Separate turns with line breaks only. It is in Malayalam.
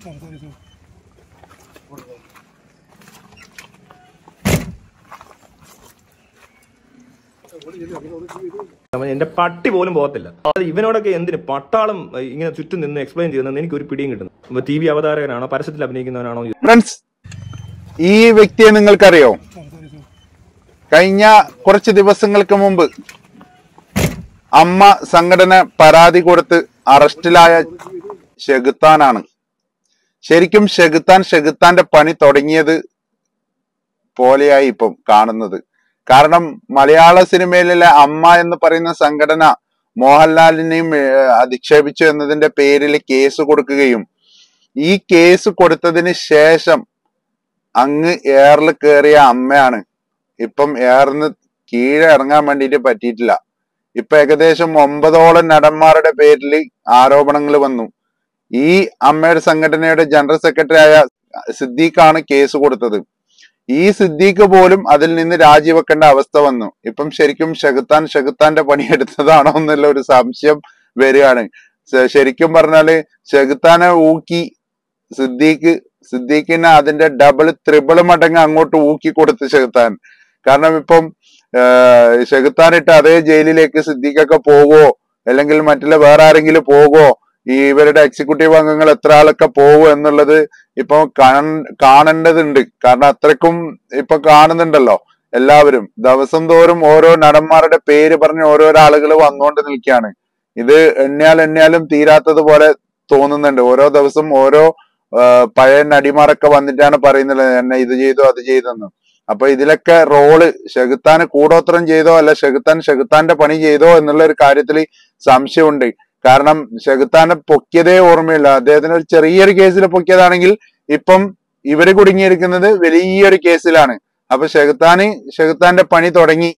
അവൻ എന്റെ പട്ടി പോലും പോകത്തില്ല അത് ഇവനോടൊക്കെ എന്തിന് പട്ടാളം ഏ, ഇങ്ങനെ ചുറ്റും നിന്ന് എക്സ്പ്ലെയിൻ ചെയ്യുന്നത് എനിക്ക് ഒരു പിടിയും കിട്ടുന്നു ടി വി അവതാരകനാണോ പരസ്യത്തിൽ അഭിനയിക്കുന്നവനാണോ
ഫ്രണ്ട്സ് ഈ വ്യക്തിയെ നിങ്ങൾക്കറിയോ കഴിഞ്ഞ കുറച്ച് ദിവസങ്ങൾക്ക് മുമ്പ് അമ്മ സംഘടന പരാതി കൊടുത്ത് അറസ്റ്റിലായ ഷെഗുത്താനാണ് ശരിക്കും ഷെഗുത്താൻ ഷെഗുത്താന്റെ പണി തുടങ്ങിയത് പോലെയായി ഇപ്പം കാണുന്നത് കാരണം മലയാള സിനിമയിലെ അമ്മ എന്ന് പറയുന്ന സംഘടന മോഹൻലാലിനെയും ഏഹ്, അധിക്ഷേപിച്ചു എന്നതിന്റെ പേരിൽ കേസ് കൊടുക്കുകയും ഈ കേസ് കൊടുത്തതിന് ശേഷം അങ്ങ് എയറിൽ കയറിയ അമ്മയാണ് ഇപ്പം എയറിന്ന് കീഴെ ഇറങ്ങാൻ വേണ്ടിയിട്ട് പറ്റിയിട്ടില്ല ഇപ്പൊ ഏകദേശം ഒമ്പതോളം നടന്മാരുടെ പേരിൽ ആരോപണങ്ങൾ വന്നു ഈ അമ്മയുടെ സംഘടനയുടെ ജനറൽ സെക്രട്ടറി ആയ സിദ്ദീഖാണ് കേസ് കൊടുത്തത് ഈ സിദ്ദീഖ് പോലും അതിൽ നിന്ന് രാജിവെക്കേണ്ട അവസ്ഥ വന്നു ഇപ്പം ശരിക്കും ഷെഗുത്താൻ ഷെഗുത്താന്റെ പണിയെടുത്തതാണോ എന്നുള്ള ഒരു സംശയം വരികയാണ് ശ- ശരിക്കും പറഞ്ഞാല് ഷെഗുത്താനെ ഊക്കി സിദ്ദീഖ് സിദ്ദീഖിനെ അതിന്റെ ഡബിൾ ത്രിബിൾ മടങ്ങ് അങ്ങോട്ട് ഊക്കി കൊടുത്ത് ഷെഗുത്താൻ കാരണം ഇപ്പം ആഹ് ഷെഗുത്താനിട്ട് അതേ ജയിലിലേക്ക് സിദ്ദീഖൊക്കെ പോവോ അല്ലെങ്കിൽ മറ്റുള്ള വേറെ ആരെങ്കിലും പോകോ ഈ ഇവരുടെ എക്സിക്യൂട്ടീവ് അംഗങ്ങൾ എത്ര ആളൊക്കെ പോവോ എന്നുള്ളത് ഇപ്പൊ കാണ- കാണേണ്ടതുണ്ട് കാരണം അത്രക്കും ഇപ്പൊ കാണുന്നുണ്ടല്ലോ എല്ലാവരും ദിവസം തോറും ഓരോ നടന്മാരുടെ പേര് പറഞ്ഞ് ഓരോരോ ആളുകൾ വന്നുകൊണ്ട് നിൽക്കുകയാണ് ഇത് എണ്ണിയാൽ എണ്ണിയാലും തീരാത്തത് പോലെ തോന്നുന്നുണ്ട് ഓരോ ദിവസം ഓരോ ആ, പഴയ നടിമാരൊക്കെ വന്നിട്ടാണ് പറയുന്നത് എന്നെ ഇത് ചെയ്തു അത് ചെയ്തെന്ന് അപ്പൊ ഇതിലൊക്കെ റോള് ഷെഗുത്താന് കൂടോത്രം ചെയ്തോ അല്ല ഷെഗുത്താൻ ഷെഗുത്താന്റെ പണി ചെയ്തോ എന്നുള്ള ഒരു കാര്യത്തിൽ സംശയമുണ്ട് കാരണം ഷെഗുത്താനെ പൊക്കിയതേ ഓർമ്മയില്ല അദ്ദേഹത്തിന് ഒരു ചെറിയൊരു കേസിൽ പൊക്കിയതാണെങ്കിൽ ഇപ്പം ഇവര് കുടുങ്ങിയിരിക്കുന്നത് വലിയൊരു കേസിലാണ് അപ്പൊ ഷെഗുത്താന് ഷെഗുത്താന്റെ പണി തുടങ്ങി